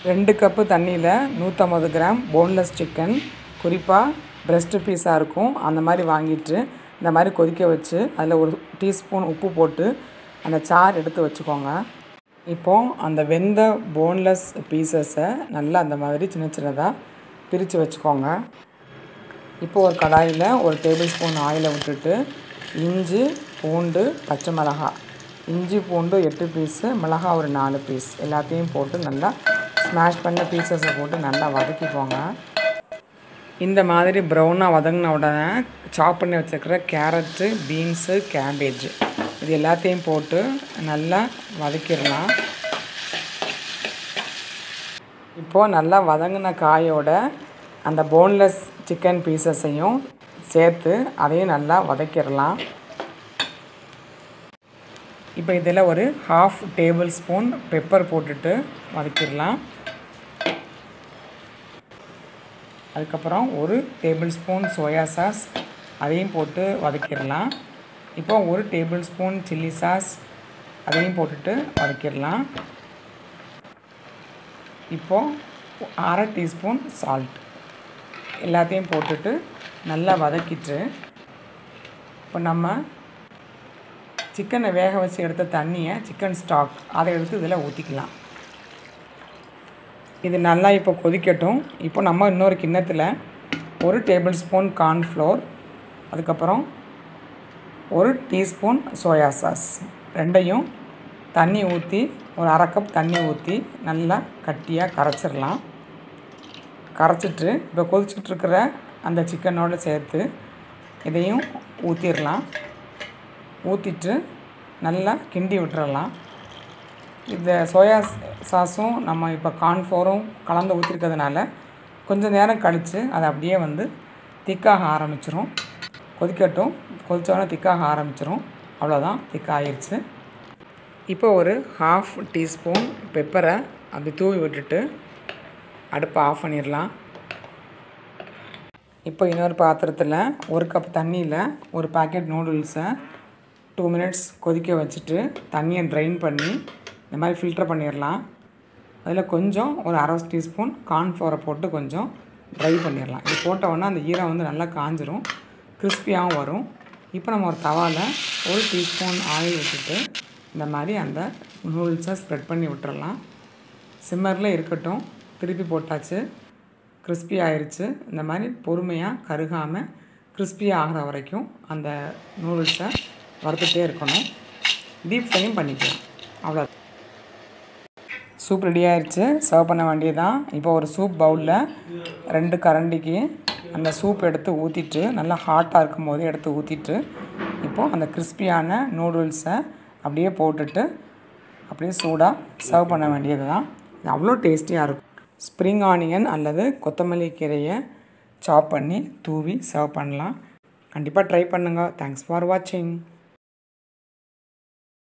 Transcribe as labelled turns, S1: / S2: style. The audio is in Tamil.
S1: ரெண்டு கப்பு தண்ணியில் நூற்றம்பது கிராம் போன்லெஸ் சிக்கன் குறிப்பாக breast பீஸாக இருக்கும் அந்த மாதிரி வாங்கிட்டு இந்த மாதிரி கொதிக்க வச்சு அதில் ஒரு டீஸ்பூன் உப்பு போட்டு அந்த சாறு எடுத்து வச்சுக்கோங்க இப்போது அந்த வெந்த போன்லெஸ் பீசஸை நல்லா அந்த மாதிரி சின்ன சின்னதாக பிரித்து வச்சுக்கோங்க இப்போ ஒரு கடாயில் ஒரு டேபிள் ஸ்பூன் ஆயிலை விட்டுட்டு இஞ்சி பூண்டு பச்சை மிளகாய் இஞ்சி பூண்டு எட்டு பீஸு மிளகாய் ஒரு நாலு பீஸ் எல்லாத்தையும் போட்டு நல்லா ஸ்மாஷ் பண்ண பீசஸை போட்டு நல்லா வதக்கிக்கோங்க இந்த மாதிரி ப்ரௌனாக வதங்கின உடனே சாப் பண்ணி வச்சுருக்கிற கேரட்டு பீன்ஸு கேபேஜ் இது எல்லாத்தையும் போட்டு நல்லா வதக்கிடலாம் இப்போது நல்லா வதங்கின காயோட அந்த போன்லெஸ் சிக்கன் பீசஸையும் சேர்த்து அதையும் நல்லா வதக்கிடலாம் இப்போ இதில் ஒரு ஹாஃப் டேபிள் ஸ்பூன் பெப்பர் போட்டுட்டு வதக்கிடலாம் அதுக்கப்புறம் ஒரு டேபிள் ஸ்பூன் சோயா சாஸ் அதையும் போட்டு வதக்கிடலாம் இப்போ ஒரு டேபிள் ஸ்பூன் சில்லி சாஸ் அதையும் போட்டுட்டு வதக்கிடலாம் இப்போது அரை டீஸ்பூன் சால்ட் எல்லாத்தையும் போட்டுட்டு நல்லா வதக்கிட்டு இப்போ நம்ம சிக்கனை வேக வச்சு எடுத்த தண்ணியை சிக்கன் ஸ்டாக் அதை எடுத்து இதில் ஊற்றிக்கலாம் இது நல்லா இப்போ கொதிக்கட்டும் இப்போ நம்ம இன்னொரு கிண்ணத்தில் ஒரு டேபிள் ஸ்பூன் கார்ன்ஃப்ளோர் அதுக்கப்புறம் ஒரு டீஸ்பூன் சோயா சாஸ் ரெண்டையும் தண்ணி ஊற்றி ஒரு அரை கப் தண்ணி ஊற்றி நல்லா கட்டியாக கரைச்சிடலாம் கரைச்சிட்டு இப்போ கொதிச்சிட்ருக்கிற அந்த சிக்கனோடு சேர்த்து இதையும் ஊற்றிடலாம் ஊற்றிட்டு நல்லா கிண்டி விட்டுறலாம் இந்த சோயா சாஸும் நம்ம இப்போ கார்ன்ஃப்ளோரும் கலந்து ஊற்றிருக்கிறதுனால கொஞ்சம் நேரம் கழித்து அது அப்படியே வந்து திக்காக ஆரம்பிச்சிரும் கொதிக்கட்டும் கொதித்தோடனே திக்காக ஆரம்பிச்சிரும் அவ்வளோதான் திக்காகிருச்சு இப்போ ஒரு ஹாஃப் டீஸ்பூன் பெப்பரை அப்படி தூவி விட்டுட்டு அடுப்பை ஆஃப் பண்ணிடலாம் இப்போ இன்னொரு பாத்திரத்தில் ஒரு கப் தண்ணியில் ஒரு பாக்கெட் நூடுல்ஸை டூ மினிட்ஸ் கொதிக்க வச்சுட்டு தண்ணியை ட்ரைன் பண்ணி இந்த மாதிரி ஃபில்டர் பண்ணிடலாம் அதில் கொஞ்சம் ஒரு அரை டீஸ்பூன் கார்ன்ஃப்ளவரை போட்டு கொஞ்சம் ட்ரை பண்ணிடலாம் இது போட்ட உடனே அந்த ஈரம் வந்து நல்லா காஞ்சிரும் கிறிஸ்பியாகவும் வரும் இப்போ நம்ம ஒரு தவாவில் ஒரு டீஸ்பூன் ஆயில் விட்டுட்டு இந்த மாதிரி அந்த நூடுல்ஸை ஸ்ப்ரெட் பண்ணி விட்டுறலாம் சிம்மரில் இருக்கட்டும் திருப்பி போட்டாச்சு கிறிஸ்பி ஆயிடுச்சு இந்த மாதிரி பொறுமையாக கருகாமல் கிறிஸ்பி ஆகிற வரைக்கும் அந்த நூடுல்ஸை வறுத்துட்டே இருக்கணும் டீப் ஃப்ரையும் பண்ணிக்கலாம் அவ்வளோ சூப் ரெடி ஆயிடுச்சு சர்வ் பண்ண வேண்டியதான் இப்போ ஒரு சூப் பவுலில் ரெண்டு கரண்டிக்கு அந்த சூப் எடுத்து ஊற்றிட்டு நல்லா ஹாட்டாக இருக்கும் போது எடுத்து ஊற்றிட்டு இப்போது அந்த கிறிஸ்பியான நூடுல்ஸை அப்படியே போட்டுட்டு அப்படியே சூடாக சர்வ் பண்ண வேண்டியது தான் இது அவ்வளோ டேஸ்டியாக இருக்கும் ஸ்ப்ரிங் ஆனியன் அல்லது கொத்தமல்லி கீரையை சாப் பண்ணி தூவி சர்வ் பண்ணலாம் கண்டிப்பாக ட்ரை பண்ணுங்கள் தேங்க்ஸ் ஃபார் வாட்சிங்